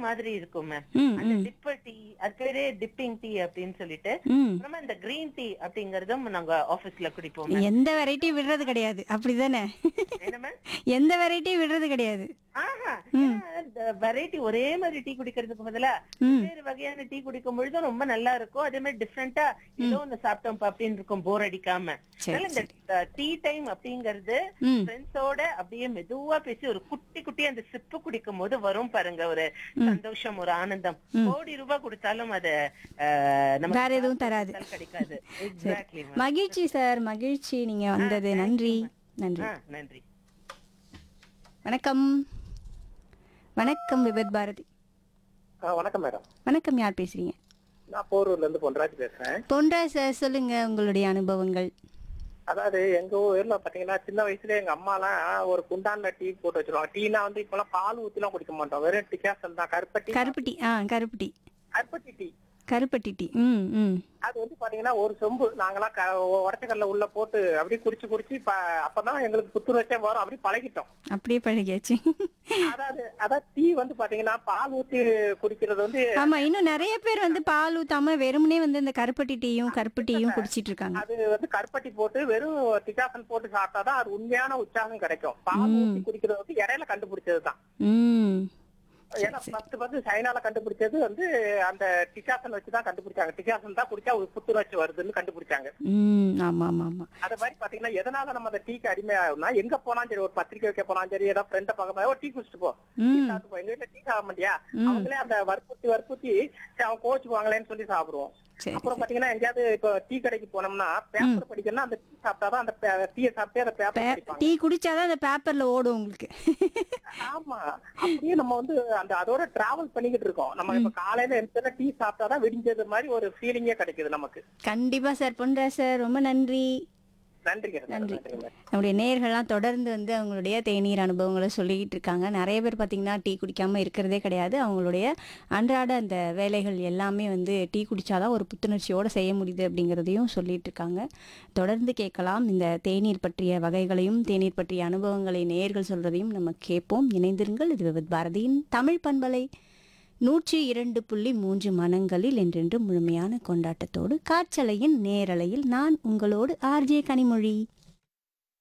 மாதிரி இருக்கும் மேம் ம் அந்த ம் டிப்பர் டீ அது பேரே டிப்பிங் டீ அப்படின்னு சொல்லிட்டு ம் அப்புறமா இந்த கிரீன் டீ அப்படிங்கறதும் நாங்க ஆபீஸ்ல குடிப்போம் ma'am. எந்த வெரைட்டி விடுறது கிடையாது அப்படிதானே என்ன மேம் எந்த வெரைட்டியும் விடுறது கிடையாது ஆஹா வெரைட்டி ஒரே மாதிரி டீ குடிக்கிறதுக்கு பதிலா ம் வேறு வகையான டீ குடிக்கும் பொழுது ரொம்ப நல்லா இருக்கும் அதே மாதிரி டிஃப்ரெண்டா ஏதோ ஒண்ணு சாப்பிட்டோம் அப்படின்னு இருக்கும் போர் அடிக்காம சரி அதனால இந்த டீ டைம் அப்படிங்கறது ம் ஃப்ரெண்ட்ஸோட அப்படியே மெதுவா பேசி ஒரு குட்டி குட்டி அந்த சிப்பு குடிக்கும் போது வரும் பாருங்க ஒரு சந்தோஷம் ஒரு ஆனந்தம் கோடி ரூபாய் கொடுத்தாலும் அது அஹ், நமக்கு வேற எதுவும் தராது காசு கிடைக்காது எக்ஸாக்ட்லி மகிழ்ச்சி சார் மகிழ்ச்சி நீங்க வந்தது நன்றி நன்றி நன்றி வணக்கம் வணக்கம் விபத் பாரதி ஆ, வணக்கம் மேடம் வணக்கம் யார் பேசுறீங்க நான் போரூர்ல இருந்து பொன்ராஜ் பேசுறேன் பொன்றா சார் சொல்லுங்க உங்களுடைய அனுபவங்கள் அதாவது எங்க ஊர்ல பாத்தீங்கன்னா சின்ன வயசுல எங்க அம்மா எல்லாம் ஒரு குண்டான்ல டீ போட்டு வச்சிருவாங்க டீனா வந்து இப்பெல்லாம் பால் ஊத்தி எல்லாம் குடிக்க மாட்டோம் வெறும் டிகாசன் தான் கருப்பட்டி கருப்பட்டி ஆ கருப்பட்டி கருப்பட்டி டீ கருப்பட்டி டீ ம் ம் அது வந்து பாத்தீங்கன்னா ஒரு சொம்பு நாங்கெல்லாம் க- உடச்சக்கல்ல உள்ள போட்டு அப்படியே குடிச்சு குடிச்சு இப்ப அப்பதான் எங்களுக்கு புத்துணர்ச்சியா வரும் அப்படி பழகிட்டோம் அப்படியே பழகியாச்சு அதாவது அதாவது டீ வந்து பாத்தீங்கன்னா பால் ஊத்தி குடிக்கிறது வந்து ஆமா இன்னும் நிறைய பேர் வந்து பால் ஊத்தாம வெறுமனே வந்து இந்த கருப்பட்டி டீயும் கருப்பு டீயும் குடிச்சிட்டு இருக்காங்க அது வந்து கருப்பட்டி போட்டு வெறும் டிகாசன் போட்டு சாப்பிட்டாதான் அது உண்மையான உற்சாகம் கிடைக்கும் பால் ஊத்தி குடிக்கிறது வந்து இடையில கண்டுபிடிச்சதுதான் ம் ஏன்னா ஃபர்ஸ்ட் ஃபர்ஸ்ட் சைனால கண்டுபிடிச்சது வந்து அந்த டிகாசன் வச்சுதான் கண்டுபிடிச்சாங்க டிகாசன் தான் குடிச்சா ஒரு புத்துணர்ச்சி வருதுன்னு கண்டுபிடிச்சாங்க ம் ஆமா ஆமா ஆமா அது மாதிரி பாத்தீங்கன்னா எதனால நம்ம அந்த டீக்கு அடிமையாகும்னா எங்க போனாலும் சரி ஒரு பத்திரிக்கை வைக்க போனாலும் சரி ஏதாவது ஃப்ரெண்ட பார்க்க போனா, ஒரு டீ குடிச்சிட்டு போ டீ ம் சாப்பிட்டு போ எங்க வீட்டுல டீ சாப்பிட மாட்டியா அவங்களே அந்த வற்புறுத்தி வற்புறுத்தி சரி, அவன் கோச்சுக்குவாங்களேன்னு சொல்லி சாப்பிடுவோம் சரி அப்புறம் பாத்தீங்கன்னா எங்கேயாவது இப்போ டீ கடைக்கு போனோம்னா பேப்பர் படிக்கணும்னா அந்த டீ சாப்பிட்டாதான் அந்த டீயை சாப்பிட்டே அந்த பேப்பர் படிப்பாங்க டீ குடிச்சாதான் அந்த பேப்பர்ல ஓடும் உங்களுக்கு ஆமா அப்படியே நம்ம வந்து அந்த அதோட டிராவல் பண்ணிக்கிட்டு இருக்கோம் நம்ம இப்ப காலையில எந்த டீ சாப்பிட்டாதான் விடிஞ்சது மாதிரி ஒரு ஃபீலிங்கே கிடைக்குது நமக்கு கண்டிப்பா சார் பொன்றா சார் ரொம்ப நன்றி நன்றிங்க நன்றி. நன்றிங்க நம்முடைய நேயர்கள்லாம் தொடர்ந்து வந்து அவங்களுடைய தேநீர் அனுபவங்களை சொல்லிக்கிட்டு இருக்காங்க நிறைய பேர் பார்த்தீங்கன்னா டீ குடிக்காம இருக்கிறதே கிடையாது அவங்களுடைய அன்றாட அந்த வேலைகள் எல்லாமே வந்து டீ குடிச்சாதான் ஒரு புத்துணர்ச்சியோடு செய்ய முடியுது அப்படிங்கிறதையும் சொல்லிட்டு இருக்காங்க தொடர்ந்து கேட்கலாம் இந்த தேநீர் பற்றிய வகைகளையும் தேநீர் பற்றிய அனுபவங்களை நேயர்கள் சொல்றதையும் நம்ம கேட்போம் இணைந்திருங்கள் இது விவித் பாரதியின் தமிழ் பண்பலை நூற்றி இரண்டு புள்ளி மூன்று மனங்களில் என்றென்று முழுமையான கொண்டாட்டத்தோடு காற்றலையின் நேரலையில் நான் உங்களோடு ஆர்ஜே கனிமொழி